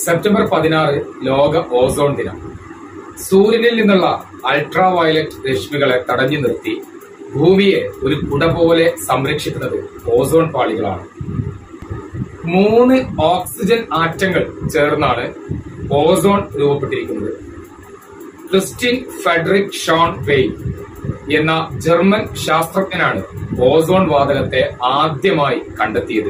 September പതിനാറ് ലോക ozone ദിനം സൂര്യനിൽ നിന്നുള്ള അൾട്രാ വയലറ്റ് രശ്മികളെ തടഞ്ഞു നിർത്തി ഭൂമിയെ ഒരു കുട പോലെ സംരക്ഷിക്കുന്നത് ഓസോൺ പാളികളാണ് മൂന്ന് ഓക്സിജൻ ആറ്റങ്ങൾ ചേർന്നാണ് ഓസോൺ രൂപപ്പെട്ടിരിക്കുന്നത് ക്രിസ്റ്റിൻ ഫെഡറിക് ഷോൺ വെയ് എന്ന ജർമ്മൻ ശാസ്ത്രജ്ഞനാണ് ഓസോൺ വാതകത്തെ ആദ്യമായി കണ്ടെത്തിയത്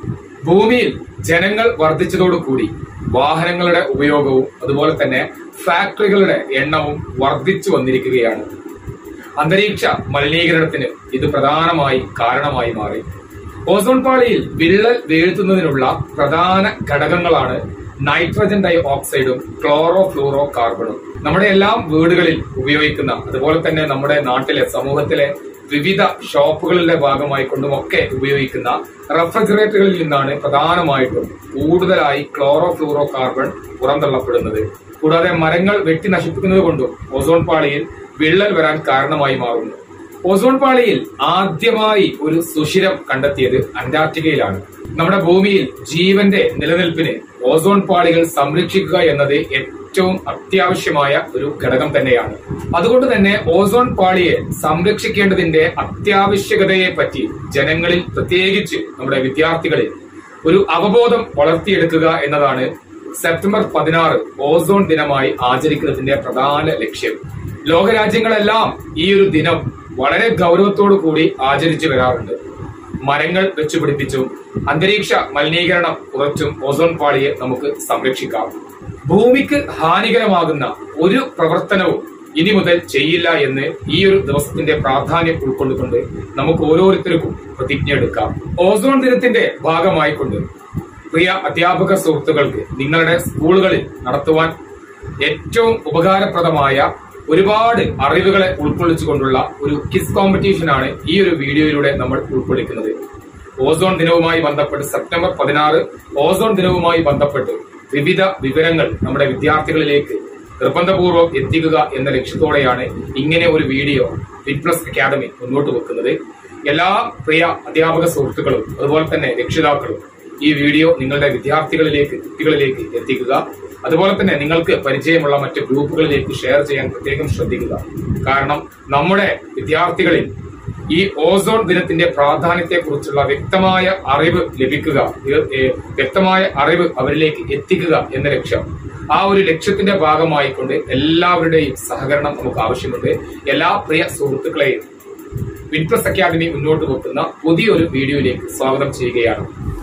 ഭൂമിയിൽ ജനങ്ങൾ വർദ്ധിച്ചതോടുകൂടി വാഹനങ്ങളുടെ ഉപയോഗവും അതുപോലെ തന്നെ ഫാക്ടറികളുടെ എണ്ണവും വർദ്ധിച്ചു വന്നിരിക്കുകയാണ് അന്തരീക്ഷ മലിനീകരണത്തിന് ഇത് പ്രധാനമായി കാരണമായി മാറി ഓസോൺ പാളിയിൽ വിള്ളൽ വീഴ്ത്തുന്നതിനുള്ള പ്രധാന ഘടകങ്ങളാണ് നൈട്രജൻ ഡൈ ഓക്സൈഡും ക്ലോറോ ഫ്ലൂറോ കാർബണും നമ്മുടെ എല്ലാം വീടുകളിൽ ഉപയോഗിക്കുന്ന അതുപോലെ തന്നെ നമ്മുടെ നാട്ടിലെ സമൂഹത്തിലെ വിവിധ ഷോപ്പുകളുടെ ഭാഗമായി കൊണ്ടും ഒക്കെ ഉപയോഗിക്കുന്ന റെഫ്രിജറേറ്ററുകളിൽ നിന്നാണ് പ്രധാനമായിട്ടും കൂടുതലായി ക്ലോറോ ഫ്ലൂറോ കാർബൺ പുറന്തള്ളപ്പെടുന്നത് കൂടാതെ മരങ്ങൾ വെട്ടി നശിപ്പിക്കുന്നത് കൊണ്ടും ഓസോൺ പാളിയിൽ വിള്ളൽ വരാൻ കാരണമായി മാറുന്നു ഓസോൺ പാളിയിൽ ആദ്യമായി ഒരു സുഷിരം കണ്ടെത്തിയത് അന്റാർട്ടിക്കയിലാണ് നമ്മുടെ ഭൂമിയിൽ ജീവന്റെ നിലനിൽപ്പിന് ഓസോൺ പാളികൾ സംരക്ഷിക്കുക എന്നത് ഏറ്റവും അത്യാവശ്യമായ ഒരു ഘടകം തന്നെയാണ് അതുകൊണ്ട് തന്നെ ഓസോൺ പാളിയെ സംരക്ഷിക്കേണ്ടതിന്റെ അത്യാവശ്യകതയെ പറ്റി ജനങ്ങളിൽ പ്രത്യേകിച്ച് നമ്മുടെ വിദ്യാർത്ഥികളിൽ ഒരു അവബോധം വളർത്തിയെടുക്കുക എന്നതാണ് സെപ്റ്റംബർ പതിനാറ് ഓസോൺ ദിനമായി ആചരിക്കുന്നതിന്റെ പ്രധാന ലക്ഷ്യം ലോകരാജ്യങ്ങളെല്ലാം ഈ ഒരു ദിനം വളരെ ഗൗരവത്തോടു കൂടി ആചരിച്ചു വരാറുണ്ട് മരങ്ങൾ വെച്ചുപിടിപ്പിച്ചും അന്തരീക്ഷ മലിനീകരണം കുറച്ചും ഓസോൺ പാളിയെ നമുക്ക് സംരക്ഷിക്കാം ഭൂമിക്ക് ഹാനികരമാകുന്ന ഒരു പ്രവർത്തനവും ഇനി മുതൽ ചെയ്യില്ല എന്ന് ഈ ഒരു ദിവസത്തിന്റെ പ്രാധാന്യം ഉൾക്കൊണ്ടുകൊണ്ട് നമുക്ക് ഓരോരുത്തർക്കും പ്രതിജ്ഞ എടുക്കാം ഓസോൺ ദിനത്തിന്റെ ഭാഗമായിക്കൊണ്ട് പ്രിയ അധ്യാപക സുഹൃത്തുക്കൾക്ക് നിങ്ങളുടെ സ്കൂളുകളിൽ നടത്തുവാൻ ഏറ്റവും ഉപകാരപ്രദമായ ഒരുപാട് അറിവുകളെ ഉൾക്കൊള്ളിച്ചുകൊണ്ടുള്ള ഒരു കിസ് കോമ്പറ്റീഷൻ ആണ് ഈ ഒരു വീഡിയോയിലൂടെ നമ്മൾ ഉൾക്കൊള്ളിക്കുന്നത് ഓസോൺ ദിനവുമായി ബന്ധപ്പെട്ട് സെപ്റ്റംബർ പതിനാറ് ഓസോൺ ദിനവുമായി ബന്ധപ്പെട്ട് വിവിധ വിവരങ്ങൾ നമ്മുടെ വിദ്യാർത്ഥികളിലേക്ക് നിർബന്ധപൂർവ്വം എത്തിക്കുക എന്ന ലക്ഷ്യത്തോടെയാണ് ഇങ്ങനെ ഒരു വീഡിയോ ഫിറ്റ്നസ് അക്കാദമി മുന്നോട്ട് വെക്കുന്നത് എല്ലാ പ്രിയ അധ്യാപക സുഹൃത്തുക്കളും അതുപോലെ തന്നെ രക്ഷിതാക്കളും ഈ വീഡിയോ നിങ്ങളുടെ വിദ്യാർത്ഥികളിലേക്ക് കുട്ടികളിലേക്ക് എത്തിക്കുക അതുപോലെ തന്നെ നിങ്ങൾക്ക് പരിചയമുള്ള മറ്റ് ഗ്രൂപ്പുകളിലേക്ക് ഷെയർ ചെയ്യാൻ പ്രത്യേകം ശ്രദ്ധിക്കുക കാരണം നമ്മുടെ വിദ്യാർത്ഥികളിൽ ഈ ഓസോൺ ദിനത്തിന്റെ പ്രാധാന്യത്തെക്കുറിച്ചുള്ള വ്യക്തമായ അറിവ് ലഭിക്കുക ഏ- ഏ- വ്യക്തമായ അറിവ് അവരിലേക്ക് എത്തിക്കുക എന്ന ലക്ഷ്യം ആ ഒരു ലക്ഷ്യത്തിന്റെ ഭാഗമായിക്കൊണ്ട് എല്ലാവരുടെയും സഹകരണം നമുക്ക് ആവശ്യമുണ്ട് എല്ലാ പ്രിയ സുഹൃത്തുക്കളെയും വിൻപ്ലസ് അക്കാദമി മുന്നോട്ട് വെക്കുന്ന പുതിയൊരു വീഡിയോയിലേക്ക് സ്വാഗതം ചെയ്യുകയാണ്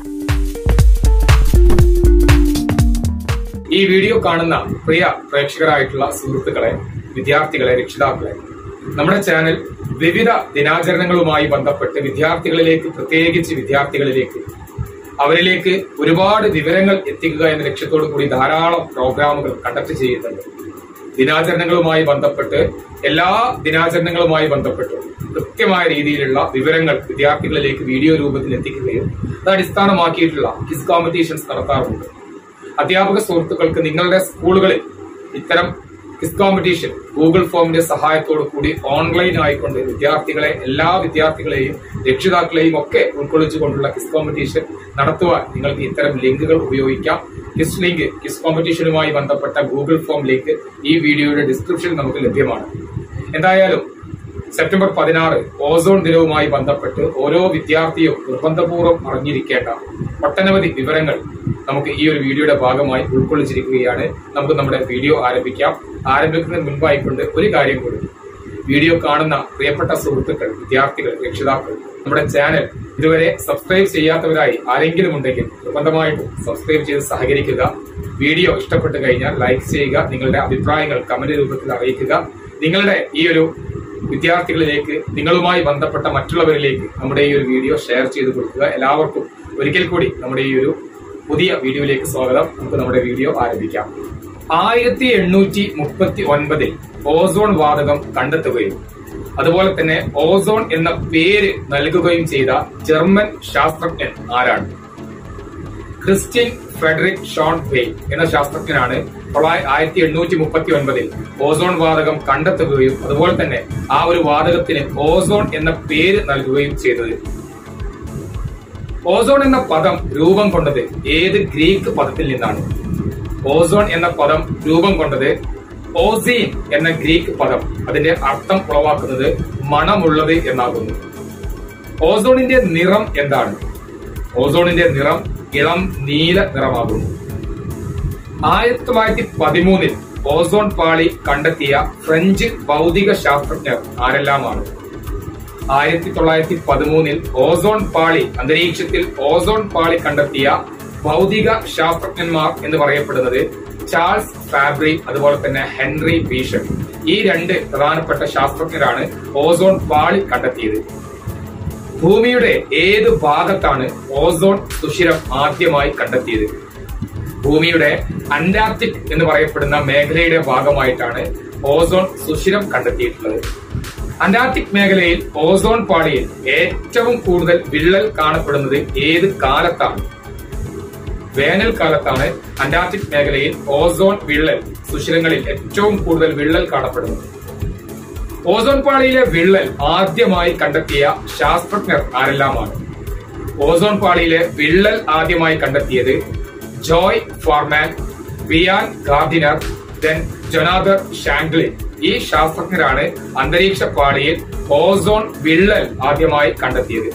ഈ വീഡിയോ കാണുന്ന പ്രിയ പ്രേക്ഷകരായിട്ടുള്ള സുഹൃത്തുക്കളെ വിദ്യാർത്ഥികളെ രക്ഷിതാക്കളെ നമ്മുടെ ചാനൽ വിവിധ ദിനാചരണങ്ങളുമായി ബന്ധപ്പെട്ട് വിദ്യാർത്ഥികളിലേക്ക് പ്രത്യേകിച്ച് വിദ്യാർത്ഥികളിലേക്ക് അവരിലേക്ക് ഒരുപാട് വിവരങ്ങൾ എത്തിക്കുക എന്ന ലക്ഷ്യത്തോടു കൂടി ധാരാളം പ്രോഗ്രാമുകൾ കണ്ടക്ട് ചെയ്യുന്നുണ്ട് ദിനാചരണങ്ങളുമായി ബന്ധപ്പെട്ട് എല്ലാ ദിനാചരണങ്ങളുമായി ബന്ധപ്പെട്ട് കൃത്യമായ രീതിയിലുള്ള വിവരങ്ങൾ വിദ്യാർത്ഥികളിലേക്ക് വീഡിയോ രൂപത്തിൽ എത്തിക്കുകയും അത് അടിസ്ഥാനമാക്കിയിട്ടുള്ള കിസ് കോമ്പറ്റീഷൻസ് നടത്താറുണ്ട് അധ്യാപക സുഹൃത്തുക്കൾക്ക് നിങ്ങളുടെ സ്കൂളുകളിൽ ഇത്തരം ക്വിസ് കോമ്പറ്റീഷൻ ഗൂഗിൾ ഫോമിന്റെ സഹായത്തോടു കൂടി ഓൺലൈൻ ആയിക്കൊണ്ട് വിദ്യാർത്ഥികളെ എല്ലാ വിദ്യാർത്ഥികളെയും രക്ഷിതാക്കളെയും ഒക്കെ ഉൾക്കൊള്ളിച്ചുകൊണ്ടുള്ള ക്വിസ് കോമ്പറ്റീഷൻ നടത്തുവാൻ നിങ്ങൾക്ക് ഇത്തരം ലിങ്കുകൾ ഉപയോഗിക്കാം ക്വിസ് ലിങ്ക് ക്വിസ് കോമ്പറ്റീഷനുമായി ബന്ധപ്പെട്ട ഗൂഗിൾ ഫോം ലിങ്ക് ഈ വീഡിയോയുടെ ഡിസ്ക്രിപ്ഷനിൽ നമുക്ക് ലഭ്യമാണ് എന്തായാലും സെപ്റ്റംബർ പതിനാറ് ഓസോൺ ദിനവുമായി ബന്ധപ്പെട്ട് ഓരോ വിദ്യാർത്ഥിയും നിർബന്ധപൂർവ്വം അറിഞ്ഞിരിക്കേണ്ട ഒട്ടനവധി വിവരങ്ങൾ നമുക്ക് ഈ ഒരു വീഡിയോയുടെ ഭാഗമായി ഉൾക്കൊള്ളിച്ചിരിക്കുകയാണ് നമുക്ക് നമ്മുടെ വീഡിയോ ആരംഭിക്കാം ആരംഭിക്കുന്നതിന് മുൻപായിക്കൊണ്ട് ഒരു കാര്യം കൂടി വീഡിയോ കാണുന്ന പ്രിയപ്പെട്ട സുഹൃത്തുക്കൾ വിദ്യാർത്ഥികൾ രക്ഷിതാക്കൾ നമ്മുടെ ചാനൽ ഇതുവരെ സബ്സ്ക്രൈബ് ചെയ്യാത്തവരായി ആരെങ്കിലും ഉണ്ടെങ്കിൽ നിർബന്ധമായിട്ടും സബ്സ്ക്രൈബ് ചെയ്ത് സഹകരിക്കുക വീഡിയോ ഇഷ്ടപ്പെട്ട് കഴിഞ്ഞാൽ ലൈക്ക് ചെയ്യുക നിങ്ങളുടെ അഭിപ്രായങ്ങൾ കമന്റ് രൂപത്തിൽ അറിയിക്കുക നിങ്ങളുടെ ഈ ഒരു വിദ്യാർത്ഥികളിലേക്ക് നിങ്ങളുമായി ബന്ധപ്പെട്ട മറ്റുള്ളവരിലേക്ക് നമ്മുടെ ഈ ഒരു വീഡിയോ ഷെയർ ചെയ്ത് കൊടുക്കുക എല്ലാവർക്കും ഒരിക്കൽ കൂടി നമ്മുടെ ഈ ഒരു പുതിയ വീഡിയോയിലേക്ക് സ്വാഗതം നമുക്ക് നമ്മുടെ വീഡിയോ ആരംഭിക്കാം ആയിരത്തി എണ്ണൂറ്റി മുപ്പത്തി ഒൻപതിൽ ഓസോൺ വാതകം കണ്ടെത്തുകയും അതുപോലെ തന്നെ ഓസോൺ എന്ന പേര് നൽകുകയും ചെയ്ത ജർമ്മൻ ശാസ്ത്രജ്ഞൻ ആരാണ് ക്രിസ്ത്യൻ ഫെഡറിക് ഷോൺ വെയ് എന്ന ശാസ്ത്രജ്ഞനാണ് തൊള്ളായി- ആയിരത്തി എണ്ണൂറ്റി മുപ്പത്തി ഒൻപതിൽ ഓസോൺ വാതകം കണ്ടെത്തുകയും അതുപോലെ തന്നെ ആ ഒരു വാതകത്തിന് ഓസോൺ എന്ന പേര് നൽകുകയും ചെയ്തത് ഓസോൺ എന്ന പദം രൂപം കൊണ്ടത് ഏത് ഗ്രീക്ക് പദത്തിൽ നിന്നാണ് ഓസോൺ എന്ന പദം രൂപം കൊണ്ടത് ഓസീൻ എന്ന ഗ്രീക്ക് പദം അതിന്റെ അർത്ഥം ഉളവാക്കുന്നത് മണമുള്ളത് എന്നാകുന്നു ഓസോണിന്റെ നിറം എന്താണ് ഓസോണിന്റെ നിറം ഇളം നീല നിറമാകുന്നു ആയിരത്തി തൊള്ളായിരത്തി പതിമൂന്നിൽ ഓസോൺ പാളി കണ്ടെത്തിയ ഫ്രഞ്ച് ഭൗതിക ശാസ്ത്രജ്ഞർ ആരെല്ലാമാണ് ആയിരത്തി തൊള്ളായിരത്തി പതിമൂന്നിൽ ഓസോൺ പാളി അന്തരീക്ഷത്തിൽ ഓസോൺ പാളി കണ്ടെത്തിയ ഭൗതിക ശാസ്ത്രജ്ഞന്മാർ എന്ന് പറയപ്പെടുന്നത് ചാൾസ് ഫാബ്രി അതുപോലെ തന്നെ ഹെൻറി ബീഷൻ ഈ രണ്ട് പ്രധാനപ്പെട്ട ശാസ്ത്രജ്ഞരാണ് ഓസോൺ പാളി കണ്ടെത്തിയത് ഭൂമിയുടെ ഏത് ഭാഗത്താണ് ഓസോൺ സുഷിരം ആദ്യമായി കണ്ടെത്തിയത് ഭൂമിയുടെ അന്റാർട്ടിക് എന്ന് പറയപ്പെടുന്ന മേഖലയുടെ ഭാഗമായിട്ടാണ് ഓസോൺ സുഷിരം കണ്ടെത്തിയിട്ടുള്ളത് അന്റാർട്ടിക് മേഖലയിൽ ഓസോൺ പാളിയിൽ ഏറ്റവും കൂടുതൽ വിള്ളൽ കാണപ്പെടുന്നത് ഏത് കാലത്താണ് വേനൽക്കാലത്താണ് അന്റാർട്ടിക് മേഖലയിൽ ഓസോൺ വിള്ളൽ സുഷിരങ്ങളിൽ ഏറ്റവും കൂടുതൽ വിള്ളൽ കാണപ്പെടുന്നത് ഓസോൺ പാളിയിലെ വിള്ളൽ ആദ്യമായി കണ്ടെത്തിയ ശാസ്ത്രജ്ഞർ ആരെല്ലാമാണ് ഓസോൺ പാളിയിലെ വിള്ളൽ ആദ്യമായി കണ്ടെത്തിയത് ജോയ് ഫോർമാൻ വിയാൻ ഗാർഡിനർ ദെൻ ജൊനാദർ ഷാംഗ്ലിൻ ഈ ശാസ്ത്രജ്ഞരാണ് അന്തരീക്ഷ പാളിയിൽ ഓസോൺ വിള്ളൽ ആദ്യമായി കണ്ടെത്തിയത്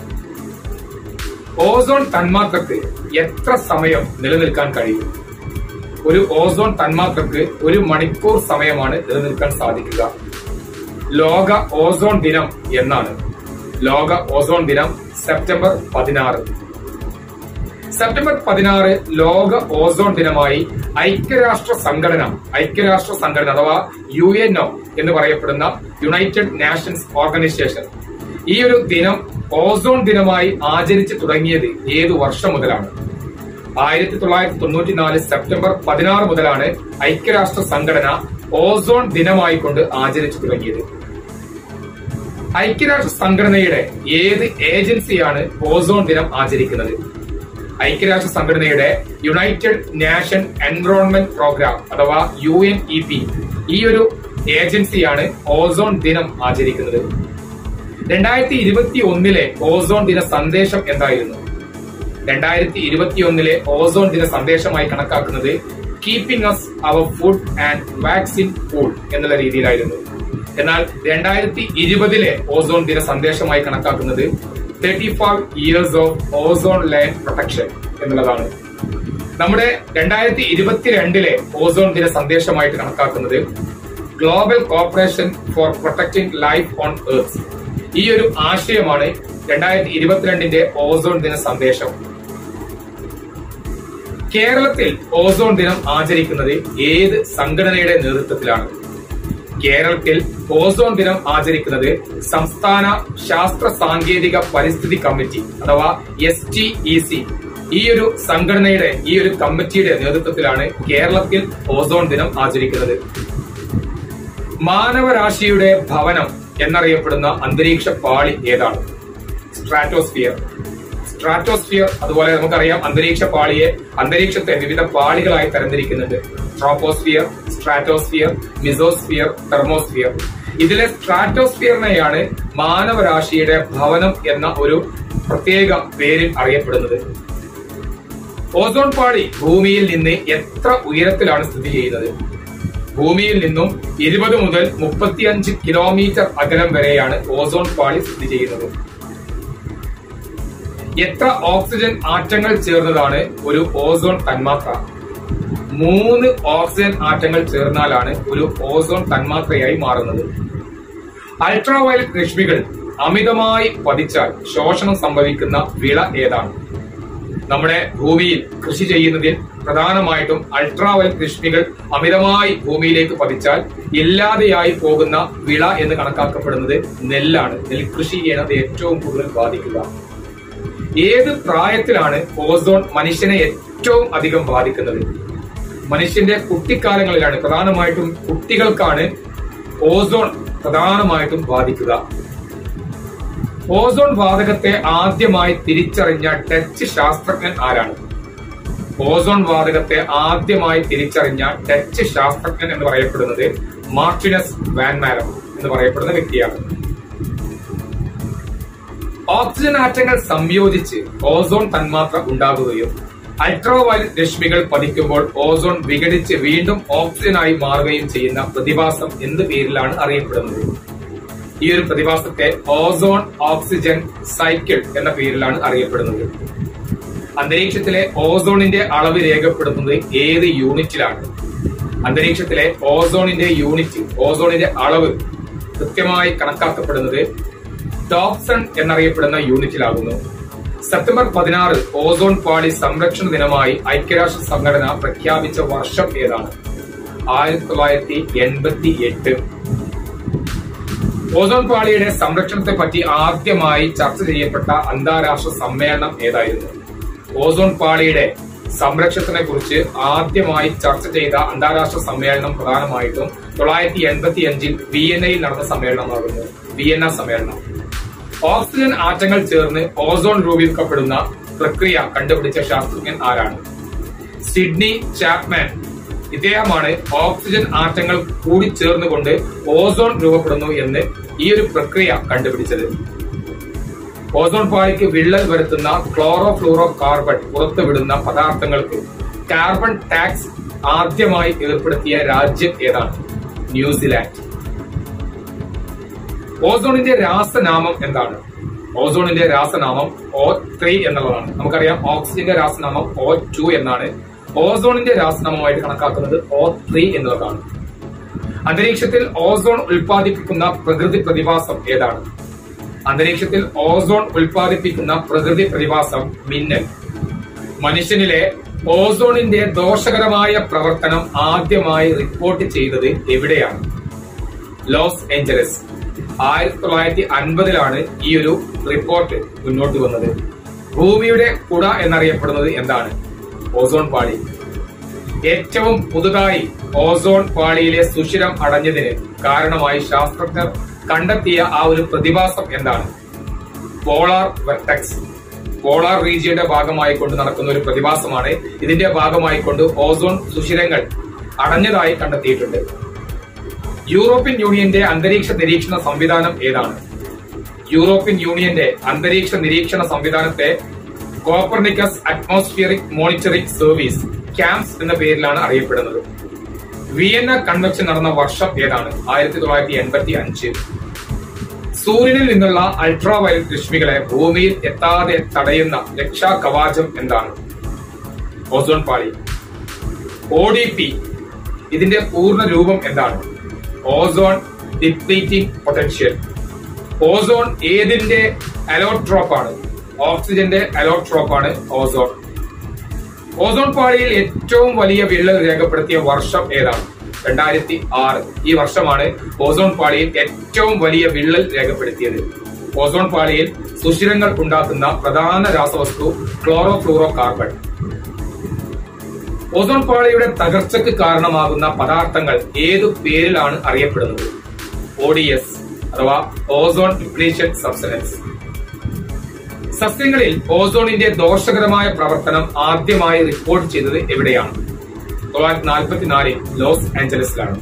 ഓസോൺ തന്മാത്രക്ക് എത്ര സമയം നിലനിൽക്കാൻ കഴിയും ഒരു ഓസോൺ തന്മാത്രക്ക് ഒരു മണിക്കൂർ സമയമാണ് നിലനിൽക്കാൻ സാധിക്കുക ലോക ഓസോൺ ദിനം എന്നാണ് ലോക ഓസോൺ ദിനം സെപ്റ്റംബർ പതിനാറ് സെപ്റ്റംബർ പതിനാറ് ലോക ഓസോൺ ദിനമായി ഐക്യരാഷ്ട്ര സംഘടന ഐക്യരാഷ്ട്ര സംഘടന അഥവാ യു എൻ ഒ എന്ന് പറയപ്പെടുന്ന യുണൈറ്റഡ് നാഷൻസ് ഓർഗനൈസേഷൻ ഈ ഒരു ദിനം ഓസോൺ ദിനമായി ആചരിച്ചു തുടങ്ങിയത് ഏതു വർഷം മുതലാണ് ആയിരത്തി തൊള്ളായിരത്തി തൊണ്ണൂറ്റിനാല് സെപ്റ്റംബർ പതിനാറ് മുതലാണ് ഐക്യരാഷ്ട്ര സംഘടന ഓസോൺ ദിനമായി കൊണ്ട് ആചരിച്ചു തുടങ്ങിയത് ഐക്യരാഷ്ട്ര സംഘടനയുടെ ഏത് ഏജൻസിയാണ് ഓസോൺ ദിനം ആചരിക്കുന്നത് ഐക്യരാഷ്ട്ര സംഘടനയുടെ യുണൈറ്റഡ് നാഷൻ എൻവറോൺമെന്റ് പ്രോഗ്രാം അഥവാ യു എൻ ഇ പി ഈ ഒരു ഏജൻസിയാണ് ഓസോൺ ദിനം ആചരിക്കുന്നത് രണ്ടായിരത്തി ഇരുപത്തി ഒന്നിലെ ഓസോൺ ദിന സന്ദേശം എന്തായിരുന്നു രണ്ടായിരത്തി ഇരുപത്തി ഒന്നിലെ ഓസോൺ ദിന സന്ദേശമായി കണക്കാക്കുന്നത് keeping us our food and vaccine cool എന്നുള്ള രീതിയിലായിരുന്നു എന്നാൽ രണ്ടായിരത്തി ഇരുപതിലെ ഓസോൺ ദിന സന്ദേശമായി കണക്കാക്കുന്നത് thirty five years of ozone line protection എന്നുള്ളതാണ് നമ്മുടെ രണ്ടായിരത്തി ഇരുപത്തിരണ്ടിലെ ഓസോൺ ദിന സന്ദേശമായിട്ട് കണക്കാക്കുന്നത് global corporation for protecting life on earth ഈ ഒരു ആശയമാണ് രണ്ടായിരത്തി ഇരുപത്തിരണ്ടിന്റെ ഓസോൺ ദിന സന്ദേശം കേരളത്തിൽ ഓസോൺ ദിനം ആചരിക്കുന്നത് ഏത് സംഘടനയുടെ നേതൃത്വത്തിലാണ് കേരളത്തിൽ ഓസോൺ ദിനം ആചരിക്കുന്നത് സംസ്ഥാന ശാസ്ത്ര സാങ്കേതിക പരിസ്ഥിതി കമ്മിറ്റി അഥവാ എസ് ടി ഇ സി ഈ ഒരു സംഘടനയുടെ ഈ ഒരു കമ്മിറ്റിയുടെ നേതൃത്വത്തിലാണ് കേരളത്തിൽ ഓസോൺ ദിനം ആചരിക്കുന്നത് മാനവരാശിയുടെ ഭവനം എന്നറിയപ്പെടുന്ന അന്തരീക്ഷ പാളി ഏതാണ് സ്ട്രാറ്റോസ്ഫിയർ സ്ട്രാറ്റോസ്ഫിയർ അതുപോലെ നമുക്കറിയാം അന്തരീക്ഷ പാളിയെ അന്തരീക്ഷത്തെ വിവിധ പാളികളായി തരംതിരിക്കുന്നുണ്ട് ട്രോപ്പോസ്ഫിയർ സ്ട്രാറ്റോസ്ഫിയർ മിസോസ്ഫിയർ തെർമോസ്ഫിയർ ഇതിലെ സ്ട്രാറ്റോസ്ഫിയറിനെയാണ് മാനവരാശിയുടെ ഭവനം എന്ന ഒരു പ്രത്യേക പേരിൽ അറിയപ്പെടുന്നത് ഓസോൺ പാളി ഭൂമിയിൽ നിന്ന് എത്ര ഉയരത്തിലാണ് സ്ഥിതി ചെയ്യുന്നത് ഭൂമിയിൽ നിന്നും ഇരുപത് മുതൽ മുപ്പത്തിയഞ്ച് കിലോമീറ്റർ അകലം വരെയാണ് ഓസോൺ പാളി സ്ഥിതി ചെയ്യുന്നത് എത്ര ഓക്സിജൻ ആറ്റങ്ങൾ ചേർന്നതാണ് ഒരു ഓസോൺ തന്മാത്ര മൂന്ന് ഓക്സിജൻ ആറ്റങ്ങൾ ചേർന്നാലാണ് ഒരു ഓസോൺ തന്മാത്രയായി മാറുന്നത് അൾട്രാവയലറ്റ് രശ്മികൾ അമിതമായി പതിച്ചാൽ ശോഷണം സംഭവിക്കുന്ന വിള ഏതാണ് നമ്മുടെ ഭൂമിയിൽ കൃഷി ചെയ്യുന്നതിൽ പ്രധാനമായിട്ടും അൾട്രാവയലറ്റ് രശ്മികൾ അമിതമായി ഭൂമിയിലേക്ക് പതിച്ചാൽ ഇല്ലാതെയായി പോകുന്ന വിള എന്ന് കണക്കാക്കപ്പെടുന്നത് നെല്ലാണ് നെൽകൃഷിയെയാണ് അത് ഏറ്റവും കൂടുതൽ ബാധിക്കുക ഏത് പ്രായത്തിലാണ് ഓസോൺ മനുഷ്യനെ ഏറ്റവും അധികം ബാധിക്കുന്നത് മനുഷ്യന്റെ കുട്ടിക്കാലങ്ങളിലാണ് പ്രധാനമായിട്ടും കുട്ടികൾക്കാണ് ഓസോൺ പ്രധാനമായിട്ടും ബാധിക്കുക ഓസോൺ വാതകത്തെ ആദ്യമായി തിരിച്ചറിഞ്ഞ ഡച്ച് ശാസ്ത്രജ്ഞൻ ആരാണ് ഓസോൺ വാതകത്തെ ആദ്യമായി തിരിച്ചറിഞ്ഞ ഡച്ച് ശാസ്ത്രജ്ഞൻ എന്ന് പറയപ്പെടുന്നത് മാർട്ടിനസ് വാൻമാരം എന്ന് പറയപ്പെടുന്ന വ്യക്തിയാണ് ഓക്സിജൻ ആറ്റങ്ങൾ സംയോജിച്ച് ഓസോൺ തന്മാത്ര ഉണ്ടാകുകയും അൾട്രാ വയലറ്റ് രശ്മികൾ പതിക്കുമ്പോൾ ഓസോൺ വിഘടിച്ച് വീണ്ടും ഓക്സിജനായി മാറുകയും ചെയ്യുന്ന പ്രതിഭാസം എന്ത് പേരിലാണ് അറിയപ്പെടുന്നത് ഈ ഒരു പ്രതിഭാസത്തെ ഓസോൺ ഓക്സിജൻ സൈക്കിൾ എന്ന പേരിലാണ് അറിയപ്പെടുന്നത് അന്തരീക്ഷത്തിലെ ഓസോണിന്റെ അളവ് രേഖപ്പെടുത്തുന്നത് ഏത് യൂണിറ്റിലാണ് അന്തരീക്ഷത്തിലെ ഓസോണിന്റെ യൂണിറ്റ് ഓസോണിന്റെ അളവ് കൃത്യമായി കണക്കാക്കപ്പെടുന്നത് ഡോപ്സൺ എന്നറിയപ്പെടുന്ന യൂണിറ്റിലാകുന്നു സെപ്റ്റംബർ പതിനാറ് ഓസോൺ പാളി സംരക്ഷണ ദിനമായി ഐക്യരാഷ്ട്ര സംഘടന പ്രഖ്യാപിച്ച വർഷം ഏതാണ് ആയിരത്തി തൊള്ളായിരത്തി എൺപത്തി എട്ട് ഓസോൺ പാളിയുടെ സംരക്ഷണത്തെ പറ്റി ആദ്യമായി ചർച്ച ചെയ്യപ്പെട്ട അന്താരാഷ്ട്ര സമ്മേളനം ഏതായിരുന്നു ഓസോൺ പാളിയുടെ സംരക്ഷണത്തിനെ കുറിച്ച് ആദ്യമായി ചർച്ച ചെയ്ത അന്താരാഷ്ട്ര സമ്മേളനം പ്രധാനമായിട്ടും തൊള്ളായിരത്തി എൺപത്തി അഞ്ചിൽ വിയന്നയിൽ നടന്ന സമ്മേളനമാകുന്നു വിയന്ന സമ്മേളനം ഓക്സിജൻ ആറ്റങ്ങൾ ചേർന്ന് ഓസോൺ രൂപീകരിക്കപ്പെടുന്ന പ്രക്രിയ കണ്ടുപിടിച്ച ശാസ്ത്രജ്ഞൻ ആരാണ് സിഡ്നി ചാപ്മാൻ ഇദ്ദേഹമാണ് ഓക്സിജൻ ആറ്റങ്ങൾ കൂടിച്ചേർന്നുകൊണ്ട് ഓസോൺ രൂപപ്പെടുന്നു എന്ന് ഈ ഒരു പ്രക്രിയ കണ്ടുപിടിച്ചത് ഓസോൺ പാളിക്ക് വിള്ളൽ വരുത്തുന്ന ക്ലോറോ ഫ്ലൂറോ കാർബൺ പുറത്തുവിടുന്ന പദാർത്ഥങ്ങൾക്ക് കാർബൺ ടാക്സ് ആദ്യമായി ഏർപ്പെടുത്തിയ രാജ്യം ഏതാണ് ന്യൂസിലാൻഡ് ഓസോണിന്റെ രാസനാമം എന്താണ് ഓസോണിന്റെ രാസനാമം ഓ ത്രീ എന്നുള്ളതാണ് നമുക്കറിയാം ഓക്സിജന്റെ രാസനാമം ഓ ടു എന്നാണ് ഓസോണിന്റെ രാസനാമമായിട്ട് കണക്കാക്കുന്നത് ഓ ത്രീ എന്നുള്ളതാണ് അന്തരീക്ഷത്തിൽ ഓസോൺ ഉൽപ്പാദിപ്പിക്കുന്ന പ്രകൃതി പ്രതിഭാസം ഏതാണ് അന്തരീക്ഷത്തിൽ ഓസോൺ ഉൽപ്പാദിപ്പിക്കുന്ന പ്രകൃതി പ്രതിഭാസം മിന്നൽ മനുഷ്യനിലെ ഓസോണിന്റെ ദോഷകരമായ പ്രവർത്തനം ആദ്യമായി റിപ്പോർട്ട് ചെയ്തത് എവിടെയാണ് ലോസ് ഏഞ്ചലസ് ആയിരത്തി തൊള്ളായിരത്തി അൻപതിലാണ് ഈ ഒരു റിപ്പോർട്ട് മുന്നോട്ട് വന്നത് ഭൂമിയുടെ കുട എന്നറിയപ്പെടുന്നത് എന്താണ് ഓസോൺ പാളി ഏറ്റവും പുതുതായി ഓസോൺ പാളിയിലെ സുഷിരം അടഞ്ഞതിന് കാരണമായി ശാസ്ത്രജ്ഞർ കണ്ടെത്തിയ ആ ഒരു പ്രതിഭാസം എന്താണ് പോളാർ വെർട്ടക്സ് പോളാർ റീജിയന്റെ ഭാഗമായി കൊണ്ട് നടക്കുന്ന ഒരു പ്രതിഭാസമാണ് ഇതിന്റെ ഭാഗമായി കൊണ്ട് ഓസോൺ സുഷിരങ്ങൾ അടഞ്ഞതായി കണ്ടെത്തിയിട്ടുണ്ട് യൂറോപ്യൻ യൂണിയന്റെ അന്തരീക്ഷ നിരീക്ഷണ സംവിധാനം ഏതാണ് യൂറോപ്യൻ യൂണിയന്റെ അന്തരീക്ഷ നിരീക്ഷണ സംവിധാനത്തെ Copernicus atmospheric monitoring service CAMS എന്ന പേരിലാണ് അറിയപ്പെടുന്നത് വിയന്ന കൺവെൻഷൻ നടന്ന വർഷം ഏതാണ് ആയിരത്തി തൊള്ളായിരത്തി എൺപത്തി അഞ്ച് സൂര്യനിൽ നിന്നുള്ള അൾട്രാ വയലറ്റ് രശ്മികളെ ഭൂമിയിൽ എത്താതെ തടയുന്ന രക്ഷാ കവാചം എന്താണ് ഓസോൺ പാളി ഒ ഡി പി ഇതിന്റെ പൂർണ്ണ രൂപം എന്താണ് ഓസോൺ ഡിപ്ലീറ്റിംഗ് പൊട്ടൻഷ്യൽ ഓസോൺ ഏതിന്റെ അലോട്രോപ്പ് ആണ് ഓക്സിജന്റെ അലോട്രോപ്പ് ആണ് ഓസോൺ ഓസോൺ പാളിയിൽ ഏറ്റവും വലിയ വിള്ളൽ രേഖപ്പെടുത്തിയ വർഷം ഏതാണ് രണ്ടായിരത്തി ആറ് ഈ വർഷമാണ് ഓസോൺ പാളിയിൽ ഏറ്റവും വലിയ വിള്ളൽ രേഖപ്പെടുത്തിയത് ഓസോൺ പാളിയിൽ സുഷിരങ്ങൾ ഉണ്ടാക്കുന്ന പ്രധാന രാസവസ്തു ക്ലോറോ ഫ്ലൂറോ കാർബൺ ഓസോൺ പാളിയുടെ തകർച്ചയ്ക്ക് കാരണമാകുന്ന പദാർത്ഥങ്ങൾ ഏതു പേരിലാണ് അറിയപ്പെടുന്നത് ഒഡിഎസ് അഥവാ ഓസോൺ ഡിപ്ലീഷൻ സബ്സ്റ്റൻസ് സസ്യങ്ങളിൽ ഓസോണിന്റെ ദോഷകരമായ പ്രവർത്തനം ആദ്യമായി റിപ്പോർട്ട് ചെയ്തത് എവിടെയാണ് തൊള്ളായിരത്തി നാൽപ്പത്തിനാലിൽ ലോസ് ആഞ്ചലസിലാണ്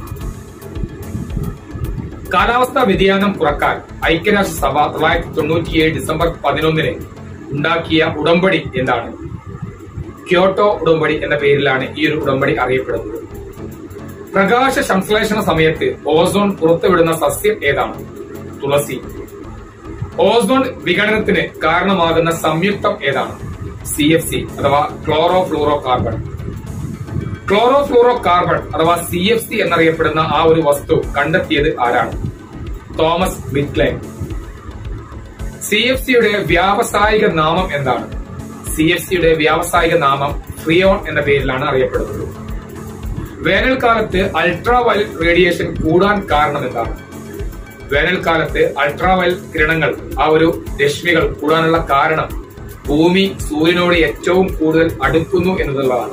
കാലാവസ്ഥാ വ്യതിയാനം കുറക്കാൻ ഐക്യരാഷ്ട്രസഭ തൊള്ളായിരത്തി തൊണ്ണൂറ്റിയേഴ് ഡിസംബർ പതിനൊന്നിന് ഉണ്ടാക്കിയ ഉടമ്പടി എന്താണ് ക്യോട്ടോ ഉടമ്പടി എന്ന പേരിലാണ് ഈ ഒരു ഉടമ്പടി അറിയപ്പെടുന്നത് പ്രകാശ സംശ്ലേഷണ സമയത്ത് ഓസോൺ പുറത്തുവിടുന്ന സസ്യം ഏതാണ് തുളസി ഓസോൺ വിഘടനത്തിന് കാരണമാകുന്ന സംയുക്തം ഏതാണ് സി എഫ് സി അഥവാ chlorofluorocarbon chlorofluorocarbon അഥവാ സി എഫ് സി എന്നറിയപ്പെടുന്ന ആ ഒരു വസ്തു കണ്ടെത്തിയത് ആരാണ് തോമസ് ബിറ്റ്ലൈൻ സി എഫ് സിയുടെ വ്യാവസായിക നാമം എന്താണ് സി എഫ് സിയുടെ വ്യാവസായിക നാമം ഫ്രിയോൺ എന്ന പേരിലാണ് അറിയപ്പെടുന്നത് വേനൽക്കാലത്ത് അൾട്രാ വയലറ്റ് റേഡിയേഷൻ കൂടാൻ കാരണം എന്താണ് വേനൽക്കാലത്ത് അൾട്രാ വയലറ്റ് കിരണങ്ങൾ ആ ഒരു രശ്മികൾ കൂടാനുള്ള കാരണം ഭൂമി സൂര്യനോട് ഏറ്റവും കൂടുതൽ അടുക്കുന്നു എന്നതുള്ളതാണ്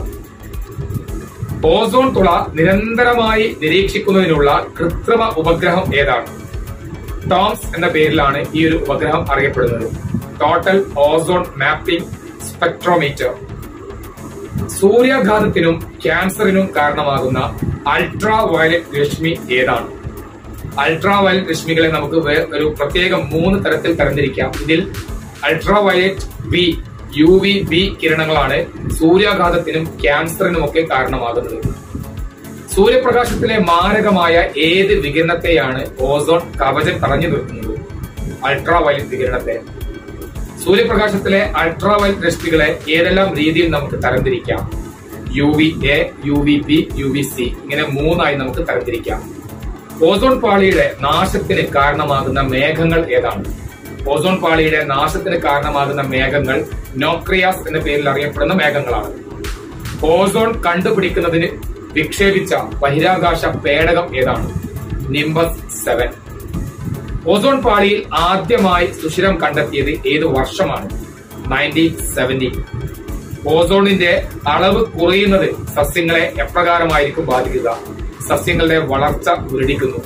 ഓസോൺ തുള നിരന്തരമായി നിരീക്ഷിക്കുന്നതിനുള്ള കൃത്രിമ ഉപഗ്രഹം ഏതാണ് ടോംസ് എന്ന പേരിലാണ് ഈ ഒരു ഉപഗ്രഹം അറിയപ്പെടുന്നത് ടോട്ടൽ ഓസോൺ മാപ്പിംഗ് സ്പെക്ട്രോമീറ്റർ സൂര്യാഘാതത്തിനും ക്യാൻസറിനും കാരണമാകുന്ന അൾട്രാ വയലറ്റ് രശ്മി ഏതാണ് അൾട്രാ വയലറ്റ് രശ്മികളെ നമുക്ക് വേ- ഒരു പ്രത്യേകം മൂന്ന് തരത്തിൽ തരംതിരിക്കാം ഇതിൽ ultraviolet B U V B കിരണങ്ങളാണ് സൂര്യാഘാതത്തിനും ക്യാൻസറിനും ഒക്കെ കാരണമാകുന്നത് സൂര്യപ്രകാശത്തിലെ മാരകമായ ഏത് വികിരണത്തെയാണ് ഓസോൺ കവചം തടഞ്ഞു നിർത്തുന്നത് അൾട്രാ വയലറ്റ് വികിരണത്തെ സൂര്യപ്രകാശത്തിലെ അൾട്രാ വയലറ്റ് രശ്മികളെ ഏതെല്ലാം രീതിയിൽ നമുക്ക് തരംതിരിക്കാം U V A U V B U V C ഇങ്ങനെ മൂന്നായി നമുക്ക് തരംതിരിക്കാം ഓസോൺ പാളിയുടെ നാശത്തിന് കാരണമാകുന്ന മേഘങ്ങൾ ഏതാണ് ഓസോൺ പാളിയുടെ നാശത്തിന് കാരണമാകുന്ന മേഘങ്ങൾ നോക്രിയാസ് എന്ന പേരിൽ അറിയപ്പെടുന്ന മേഘങ്ങളാണ് ഓസോൺ കണ്ടുപിടിക്കുന്നതിന് വിക്ഷേപിച്ച ബഹിരാകാശ പേടകം ഏതാണ് നിംബസ് സെവൻ ഓസോൺ പാളിയിൽ ആദ്യമായി സുഷിരം കണ്ടെത്തിയത് ഏത് വർഷമാണ് നയൻറ്റീൻ സെവന്റി ഓസോണിന്റെ അളവ് കുറയുന്നത് സസ്യങ്ങളെ എപ്രകാരമായിരിക്കും ബാധിക്കുക സസ്യങ്ങളുടെ വളർച്ച മുരടിക്കുന്നു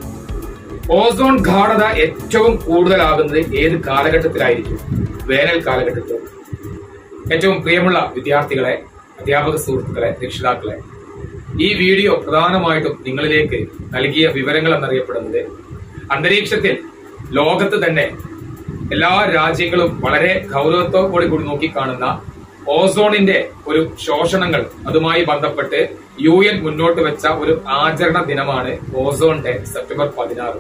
ഓസോൺ ഗാഠത ഏറ്റവും കൂടുതലാകുന്നത് ഏത് കാലഘട്ടത്തിലായിരിക്കും വേനൽ കാലഘട്ടത്തിൽ ഏറ്റവും പ്രിയമുള്ള വിദ്യാർത്ഥികളെ അധ്യാപക സുഹൃത്തുക്കളെ രക്ഷിതാക്കളെ ഈ വീഡിയോ പ്രധാനമായിട്ടും നിങ്ങളിലേക്ക് നൽകിയ വിവരങ്ങൾ എന്നറിയപ്പെടുന്നത് അന്തരീക്ഷത്തിൽ ലോകത്ത് തന്നെ എല്ലാ രാജ്യങ്ങളും വളരെ ഗൗരവത്തോടെ കൂടി നോക്കിക്കാണുന്ന ഓസോണിന്റെ ഒരു ശോഷണങ്ങൾ അതുമായി ബന്ധപ്പെട്ട് യു എൻ മുന്നോട്ട് വെച്ച ഒരു ആചരണ ദിനമാണ് ഓസോൺ ഡേ സെപ്റ്റംബർ പതിനാറ്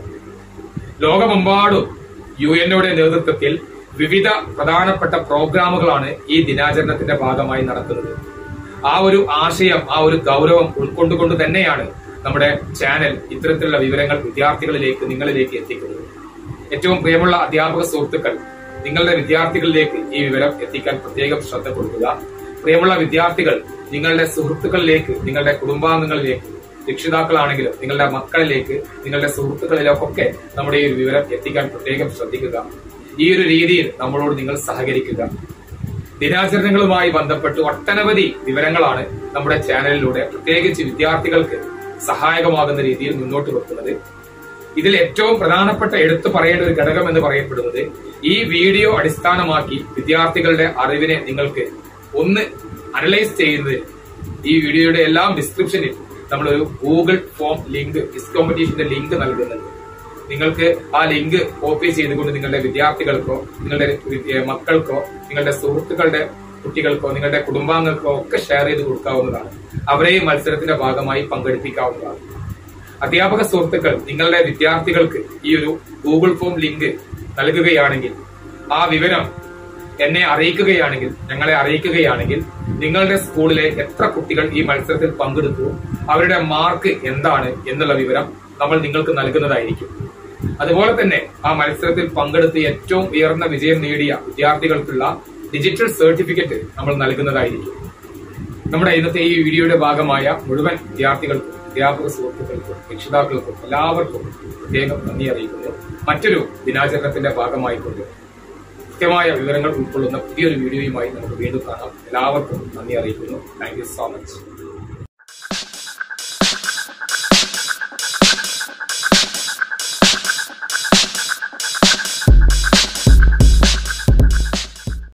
ലോകമെമ്പാടും യു എൻഒയുടെ നേതൃത്വത്തിൽ വിവിധ പ്രധാനപ്പെട്ട പ്രോഗ്രാമുകളാണ് ഈ ദിനാചരണത്തിന്റെ ഭാഗമായി നടത്തുന്നത് ആ ഒരു ആശയം ആ ഒരു ഗൗരവം ഉൾക്കൊണ്ടുകൊണ്ട് തന്നെയാണ് നമ്മുടെ ചാനൽ ഇത്തരത്തിലുള്ള വിവരങ്ങൾ വിദ്യാർത്ഥികളിലേക്ക് നിങ്ങളിലേക്ക് എത്തിക്കുന്നത് ഏറ്റവും പ്രിയമുള്ള അധ്യാപക സുഹൃത്തുക്കൾ നിങ്ങളുടെ വിദ്യാർത്ഥികളിലേക്ക് ഈ വിവരം എത്തിക്കാൻ പ്രത്യേകം ശ്രദ്ധ കൊടുക്കുക പ്രിയമുള്ള വിദ്യാർത്ഥികൾ നിങ്ങളുടെ സുഹൃത്തുക്കളിലേക്ക് നിങ്ങളുടെ കുടുംബാംഗങ്ങളിലേക്ക് രക്ഷിതാക്കളാണെങ്കിലും നിങ്ങളുടെ മക്കളിലേക്ക് നിങ്ങളുടെ സുഹൃത്തുക്കളിലേക്കൊക്കെ നമ്മുടെ ഈ ഒരു വിവരം എത്തിക്കാൻ പ്രത്യേകം ശ്രദ്ധിക്കുക ഈ ഒരു രീതിയിൽ നമ്മളോട് നിങ്ങൾ സഹകരിക്കുക ദിനാചരണങ്ങളുമായി ബന്ധപ്പെട്ട് ഒട്ടനവധി വിവരങ്ങളാണ് നമ്മുടെ ചാനലിലൂടെ പ്രത്യേകിച്ച് വിദ്യാർത്ഥികൾക്ക് സഹായകമാകുന്ന രീതിയിൽ മുന്നോട്ട് വെക്കുന്നത് ഇതിൽ ഏറ്റവും പ്രധാനപ്പെട്ട എടുത്തു പറയേണ്ട ഒരു ഘടകം എന്ന് പറയപ്പെടുന്നത് ഈ വീഡിയോ അടിസ്ഥാനമാക്കി വിദ്യാർത്ഥികളുടെ അറിവിനെ നിങ്ങൾക്ക് ഒന്ന് അനലൈസ് ചെയ്യുന്നതിൽ ഈ വീഡിയോയുടെ എല്ലാം ഡിസ്ക്രിപ്ഷനിൽ നമ്മളൊരു ഗൂഗിൾ ഫോം ലിങ്ക് ക്വിസ് കോമ്പറ്റീഷന്റെ ലിങ്ക് നൽകുന്നുണ്ട് നിങ്ങൾക്ക് ആ ലിങ്ക് കോപ്പി ചെയ്തുകൊണ്ട് നിങ്ങളുടെ വിദ്യാർത്ഥികൾക്കോ നിങ്ങളുടെ വിദ്യ- മക്കൾക്കോ നിങ്ങളുടെ സുഹൃത്തുക്കളുടെ കുട്ടികൾക്കോ നിങ്ങളുടെ കുടുംബാംഗങ്ങൾക്കോ ഒക്കെ ഷെയർ ചെയ്ത് കൊടുക്കാവുന്നതാണ് അവരെ ഈ മത്സരത്തിന്റെ ഭാഗമായി പങ്കെടുപ്പിക്കാവുന്നതാണ് അധ്യാപക സുഹൃത്തുക്കൾ നിങ്ങളുടെ വിദ്യാർത്ഥികൾക്ക് ഈ ഒരു ഗൂഗിൾ ഫോം ലിങ്ക് നൽകുകയാണെങ്കിൽ ആ വിവരം എന്നെ അറിയിക്കുകയാണെങ്കിൽ ഞങ്ങളെ അറിയിക്കുകയാണെങ്കിൽ നിങ്ങളുടെ സ്കൂളിലെ എത്ര കുട്ടികൾ ഈ മത്സരത്തിൽ പങ്കെടുത്തു അവരുടെ മാർക്ക് എന്താണ് എന്നുള്ള വിവരം നമ്മൾ നിങ്ങൾക്ക് നൽകുന്നതായിരിക്കും അതുപോലെ തന്നെ ആ മത്സരത്തിൽ പങ്കെടുത്ത് ഏറ്റവും ഉയർന്ന വിജയം നേടിയ വിദ്യാർത്ഥികൾക്കുള്ള ഡിജിറ്റൽ സർട്ടിഫിക്കറ്റ് നമ്മൾ നൽകുന്നതായിരിക്കും നമ്മുടെ ഇന്നത്തെ ഈ വീഡിയോയുടെ ഭാഗമായ മുഴുവൻ വിദ്യാർത്ഥികൾക്കും അധ്യാപക സുഹൃത്തുക്കൾക്കും രക്ഷിതാക്കൾക്കും എല്ലാവർക്കും പ്രത്യേകം നന്ദി അറിയിക്കുന്നു മറ്റൊരു ദിനാചരണത്തിന്റെ ഭാഗമായിക്കൊണ്ട് കൃത്യമായ വിവരങ്ങൾ ഉൾക്കൊള്ളുന്ന പുതിയൊരു വീഡിയോയുമായി നമുക്ക് വീണ്ടും കാണാം എല്ലാവർക്കും നന്ദി അറിയിക്കുന്നു താങ്ക് യു സോ മച്ച്